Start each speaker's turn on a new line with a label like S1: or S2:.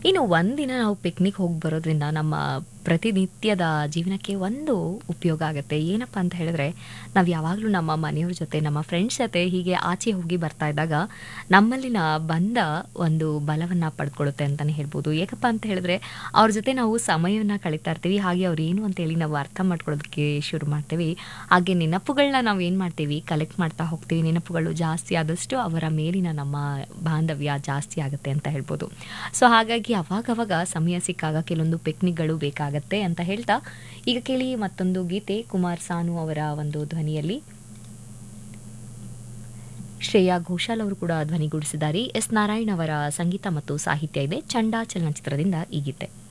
S1: ಇನ್ನು ಒಂದಿನ ನಾವು ಪಿಕ್ನಿಕ್ ಹೋಗಿ ಬರೋದ್ರಿಂದ ನಮ್ಮ ಪ್ರತಿನಿತ್ಯದ ಜೀವನಕ್ಕೆ ಒಂದು ಉಪಯೋಗ ಆಗುತ್ತೆ ಏನಪ್ಪ ಅಂತ ಹೇಳಿದ್ರೆ ನಾವು ಯಾವಾಗಲೂ ನಮ್ಮ ಮನೆಯವ್ರ ಜೊತೆ ನಮ್ಮ ಫ್ರೆಂಡ್ಸ್ ಜೊತೆ ಹೀಗೆ ಆಚೆ ಹೋಗಿ ಬರ್ತಾ ಇದ್ದಾಗ ನಮ್ಮಲ್ಲಿನ ಬಂಧ ಒಂದು ಬಲವನ್ನು ಪಡ್ಕೊಳ್ಳುತ್ತೆ ಅಂತಲೇ ಹೇಳ್ಬೋದು ಯಾಕಪ್ಪ ಅಂತ ಹೇಳಿದ್ರೆ ಅವ್ರ ಜೊತೆ ನಾವು ಸಮಯವನ್ನು ಕಳೀತಾ ಇರ್ತೀವಿ ಹಾಗೆ ಅವ್ರು ಏನು ಅಂತೇಳಿ ನಾವು ಅರ್ಥ ಮಾಡ್ಕೊಳ್ಳೋದಕ್ಕೆ ಶುರು ಮಾಡ್ತೀವಿ ಹಾಗೆ ನೆನಪುಗಳನ್ನ ನಾವು ಏನು ಮಾಡ್ತೀವಿ ಕಲೆಕ್ಟ್ ಮಾಡ್ತಾ ಹೋಗ್ತೀವಿ ನೆನಪುಗಳು ಜಾಸ್ತಿ ಆದಷ್ಟು ಅವರ ಮೇಲಿನ ನಮ್ಮ ಬಾಂಧವ್ಯ ಜಾಸ್ತಿ ಆಗುತ್ತೆ ಅಂತ ಹೇಳ್ಬೋದು ಸೊ ಹಾಗಾಗಿ ಅವಾಗವಾಗ ಸಮಯ ಸಿಕ್ಕಾಗ ಕೆಲವೊಂದು ಪಿಕ್ನಿಕ್ಗಳು ಬೇಕಾಗತ್ತೆ ಅಂತ ಹೇಳ್ತಾ ಈಗ ಕೇಳಿ ಮತ್ತೊಂದು ಗೀತೆ ಕುಮಾರ್ ಸಾನು ಅವರ ಒಂದು ಧ್ವನಿಯಲ್ಲಿ ಶ್ರೇಯಾ ಘೋಷಾಲ್ ಅವರು ಕೂಡ ಧ್ವನಿಗೂಡಿಸಿದ್ದಾರೆ ಎಸ್ ನಾರಾಯಣ್ ಅವರ ಸಂಗೀತ ಮತ್ತು ಸಾಹಿತ್ಯ ಇದೆ ಚಂಡಾ ಚಲನಚಿತ್ರದಿಂದ ಈ ಗೀತೆ